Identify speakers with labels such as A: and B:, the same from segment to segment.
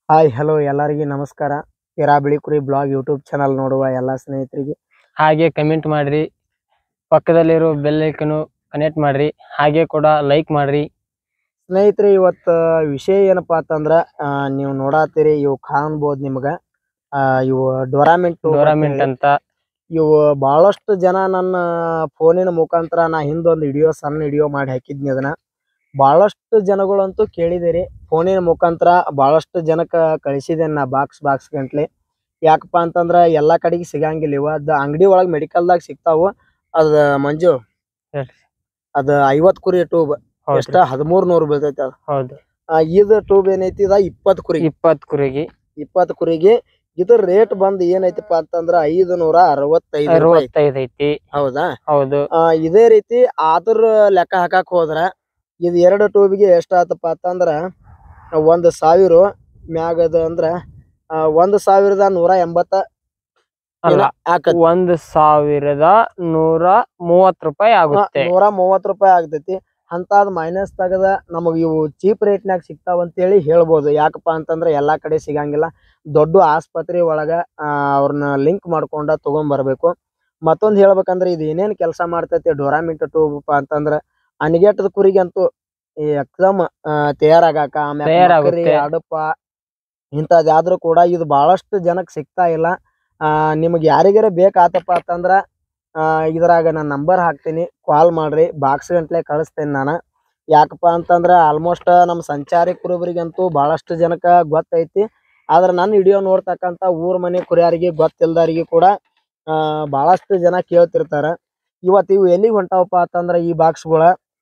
A: Hi hello ಎಲ್ಲರಿಗೂ ನಮಸ್ಕಾರ ಇರಾ ಬಿಳಿಕುರಿ ಬ್ಲಾಗ್ ಯೂಟ್ಯೂಬ್ ಚಾನಲ್ ನೋಡುವ ಎಲ್ಲ ಸ್ನೇಹಿತರಿಗೆ
B: ಹಾಗೆ ಕಮೆಂಟ್ ಮಾಡ್ರಿ ಪಕ್ಕದಲ್ಲಿರೋ ಬೆಲ್ ಐಕನು ಕನೆಕ್ಟ್ ಮಾಡ್ರಿ ಹಾಗೆ ಕೂಡ ಲೈಕ್ ಮಾಡ್ರಿ
A: ಸ್ನೇಹಿತರೆ ಇವತ್ತು ವಿಷಯ ಏನಪ್ಪಾ ಅಂತಂದ್ರ ಆ, ನೀವು ನೋಡಾತೀರಿ ಇವು ಕಾಣ್ಬೋದು ನಿಮ್ಗ ಆ, ಇವು ಡೊರಾಮೆಂಟ್
B: ಡೋರಾಮೆಂಟ್ ಅಂತ
A: ಇವು ಬಹಳಷ್ಟು ಜನ ನನ್ನ ಫೋನಿನ ಮುಖಾಂತರ ನಾ ಹಿಂದೊಂದು ವಿಡಿಯೋ ಸಣ್ಣ ವಿಡಿಯೋ ಮಾಡಿ ಹಾಕಿದ್ನಿ ಅದನ್ನ ಬಹಳಷ್ಟು ಜನಗಳಂತೂ ಕೇಳಿದಿರಿ ಫೋನಿನ ಮುಖಾಂತರ ಬಹಳಷ್ಟು ಜನಕ್ಕ ಕಳಿಸಿದ್ದೇನೆ ನಾ ಬಾಕ್ಸ್ ಬಾಕ್ಸ್ ಗಂಟ್ಲೆ ಯಾಕಪ್ಪ ಅಂತಂದ್ರ ಎಲ್ಲಾ ಕಡೆಗೆ ಸಿಗಂಗಿಲ್ಲ ಇವ ಅದ ಅಂಗಡಿ ಒಳಗ್ ಮೆಡಿಕಲ್ದಾಗ ಸಿಗ್ತಾವು ಅದ ಮಂಜು
B: ಹೇಳ್ರಿ.
A: ಅದ ಐವತ್ ಕುರಿ ಟೂಬ್ ಎಷ್ಟ
B: ಹೌದು
A: ಹದಿಮೂರ್ ನೂರ್ ಬೀಳ್ತೈತಿ ಅದ
B: ಹೌದು
A: ಆ, ಇದ್ ಟೂಬ್ ಏನೈತಿ ಇದ ಇಪ್ಪತ್ ಕುರಿ
B: ಇಪ್ಪತ್ ಕುರಿಗೆ
A: ಇಪ್ಪತ್ ಕುರಿಗೆ ಇದ್ರ ರೇಟ್ ಬಂದ್ ಏನೈತಿಪ್ಪ ಅಂತಂದ್ರ ಐದು ನೂರ ಅರವತ್ತೈದು ರೂಪಾಯಿ
B: ಅರವತ್ತೈದು ಐತಿ
A: ಹೌದಾ
B: ಹೌದು
A: ಆ, ಇದೇ ರೀತಿ ಆದ್ರ ಲೆಕ್ಕ ಹಾಕಕ್ ಹೋದ್ರ ಇದು ಎರಡು ಟ್ಯೂಬ್ಗೆ ಎಷ್ಟ ಆತಪ್ಪ ಅಂತಂದ್ರ ಒಂದ್ ಸಾವಿರ ಮ್ಯಾಗದ ಅಂದ್ರ ಆ, ಒಂದ್ ಸಾವಿರದ ನೂರ ಎಂಬತ್ತ
B: ಅಲ್ಲ
A: ಆಕತಿ
B: ಒಂದ್ ಸಾವಿರದ ನೂರ ಮೂವತ್ ರೂಪಾಯಿ ಆಗುತ್ತೆ
A: ನೂರ ಮೂವತ್ ರೂಪಾಯಿ ಆಗ್ತೈತಿ ಅಂತಾದ್ ಮೈನಸ್ ತಗದ ನಮಗ್ ಇವು ಚೀಪ್ ರೇಟ್ನ್ಯಾಗ ಸಿಗ್ತಾವ ಅಂತೇಳಿ ಹೇಳ್ಬೋದು ಯಾಕಪ್ಪ ಅಂತಂದ್ರ ಎಲ್ಲಾ ಕಡೆ ಸಿಗಂಗಿಲ್ಲ ದೊಡ್ಡ ಆಸ್ಪತ್ರೆ ಒಳಗ ಆ, ಅವ್ರನ್ನ ಲಿಂಕ್ ಮಾಡ್ಕೊಂಡ ತಗೊಂಡ್ ಬರ್ಬೇಕು ಮತ್ತೊಂದ್ ಹೇಳ್ಬೇಕಂದ್ರ ಇದು ಏನೇನ್ ಕೆಲಸ ಮಾಡ್ತೈತಿ ಡೊರಾಮಿಂಟ್ ಟ್ಯೂಬ್ ಅಂತಂದ್ರ ಅನಿಗೆಟ್ಟದ ಕುರಿಗಂತೂ ಈ ಎಕ್ದಮ್ ತಯಾರಾಗಾಕ ಆಮ್ಯಾಗ
B: ತಯಾರಾಗುತ್ತೆ.
A: ಮಕರಿ, ಅಡಪ ಇಂಥದ್ ಯಾವ್ದ್ರು ಕೂಡ ಇದು ಬಹಳಷ್ಟು ಜನಕ್ ಸಿಗ್ತಾ ಇಲ್ಲ ಆ ನಿಮ್ಗ್ ಯಾರಿಗಾರ ಬೇಕಾತಪ್ಪ ಅಂತಂದ್ರ ಆ ಇದ್ರಾಗ ನಾನು ನಂಬರ್ ಹಾಕ್ತೀನಿ ಕಾಲ್ ಮಾಡ್ರಿ ಬಾಕ್ಸ್ ಗಂಟ್ಲೆ ಕಳಿಸ್ತೇನೆ ನಾನು ಯಾಕಪ್ಪ ಅಂತಂದ್ರ ಆಲ್ಮೋಸ್ಟ್ ನಮ್ಮ ಸಂಚಾರಿ ಕುರುಬರಿಗಂತೂ ಬಹಳಷ್ಟು ಜನಕ್ಕ ಗೊತ್ತೈತಿ ಆದ್ರ ನನ್ನ ವಿಡಿಯೋ ನೋಡ್ತಕ್ಕಂತ ಊರ್ ಮನೆ ಕುರಿಯಾರಿಗೆ ಗೊತ್ತಿಲ್ದವ್ರಿಗೆ ಕೂಡ ಆ ಬಹಳಷ್ಟು ಜನ ಕೇಳ್ತಿರ್ತಾರ ಇವತ್ ಇವು ಎಲ್ಲಿಗೆ ಹೊಂಟಾವಪ್ಪ ಅಂತಂದ್ರ ಈ ಬಾಕ್ಸ್ಗಳ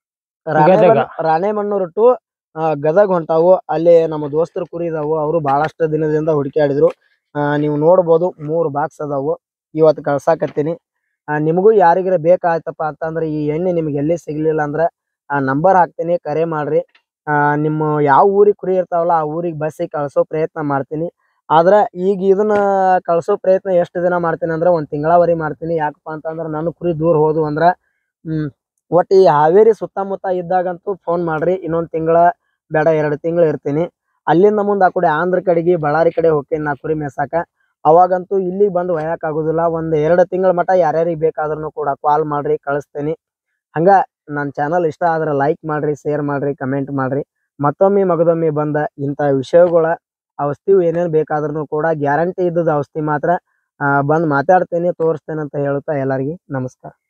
B: ಗದಗ.
A: ರಾಣೆಮಣ್ಣೂರು ಟು ಗದಗ್ ಹೊಂಟಾವು ಅಲ್ಲಿ ನಮ್ಮ ದೋಸ್ತರ ಕುರಿ ಇದಾವು ಅವರು ಬಹಳಷ್ಟು ದಿನದಿಂದ ಹುಡುಕ್ಯಾಡಿದ್ರು ಆ ನೀವು ನೋಡ್ಬೋದು ಮೂರ್ ಬಾಕ್ಸ್ ಅದಾವು ಇವತ್ತು ಕಳ್ಸಾಕತ್ತೀನಿ ಆ, ನಿಮಗೂ ಯಾರಿಗಾರ ಬೇಕಾಯ್ತಪ್ಪ ಅಂತಂದ್ರೆ ಈ ಎಣ್ಣೆ ನಿಮ್ಗೆ ಎಲ್ಲಿ ಸಿಗ್ಲಿಲ್ಲ ಅಂದ್ರೆ ಆ ನಂಬರ್ ಹಾಕ್ತೀನಿ ಕರೆ ಮಾಡ್ರಿ ಆ ನಿಮ್ಮ ಯಾವ ಊರಿಗೆ ಕುರಿ ಇರ್ತಾವಲ್ಲ ಆ ಊರಿಗೆ ಬಸ್ಸಿಗೆ ಕಳ್ಸೋ ಪ್ರಯತ್ನ ಮಾಡ್ತೀನಿ ಆದ್ರೆ ಈಗ ಇದನ್ನ ಕಳ್ಸೋ ಪ್ರಯತ್ನ ಎಷ್ಟು ದಿನ ಮಾಡ್ತೀನಿ ಅಂದ್ರೆ ಒಂದ್ ತಿಂಗಳವರಿ ಮಾಡ್ತೀನಿ ಯಾಕಪ್ಪ ಅಂತಂದ್ರೆ ನನ್ನ ಕುರಿ ದೂರ ಹೋದು ಅಂದ್ರ ಹ್ಮ್ ಒಟ್ಟು ಈ ಹಾವೇರಿ ಸುತ್ತಮುತ್ತ ಇದ್ದಾಗಂತೂ ಫೋನ್ ಮಾಡ್ರಿ ಇನ್ನೊಂದ್ ತಿಂಗಳ ಬೇಡ ಎರಡು ತಿಂಗಳು ಇರ್ತೀನಿ ಅಲ್ಲಿಂದ ಮುಂದೆ ಆ ಕಡೆ ಆಂಧ್ರ ಕಡೆಗೆ ಬಳ್ಳಾರಿ ಕಡೆ ಹೋಗ್ತೀನಿ ನಾ ಕುರಿ ಮೇಸಾಕ ಅವಾಗಂತೂ ಇಲ್ಲಿಗೆ ಬಂದು ಒಯ್ಯಾಕ ಆಗುದಿಲ್ಲ ಒಂದ್ ಎರಡು ತಿಂಗಳ ಮಟ ಯಾರ್ಯಾರಿಗೆ ಬೇಕಾದ್ರೂ ಕೂಡ ಕಾಲ್ ಮಾಡ್ರಿ ಕಳಿಸ್ತೀನಿ ಹಂಗ ನನ್ನ ಚಾನಲ್ ಇಷ್ಟ ಆದ್ರೆ ಲೈಕ್ ಮಾಡ್ರಿ ಶೇರ್ ಮಾಡ್ರಿ ಕಮೆಂಟ್ ಮಾಡ್ರಿ ಮತ್ತೊಮ್ಮೆ ಮಗದೊಮ್ಮೆ ಬಂದ ಇಂಥ ವಿಷಯಗಳ ಔಷಧಿ ಏನೇನ್ ಬೇಕಾದ್ರೂ ಕೂಡ ಗ್ಯಾರಂಟಿ ಇದ್ದದ ಔಷಧಿ ಮಾತ್ರ ಆ, ಬಂದ್ ಮಾತಾಡ್ತೇನೆ ತೋರಿಸ್ತೇನೆ ಅಂತ ಹೇಳ್ತಾ ಎಲ್ಲರಿಗೂ ನಮಸ್ಕಾರ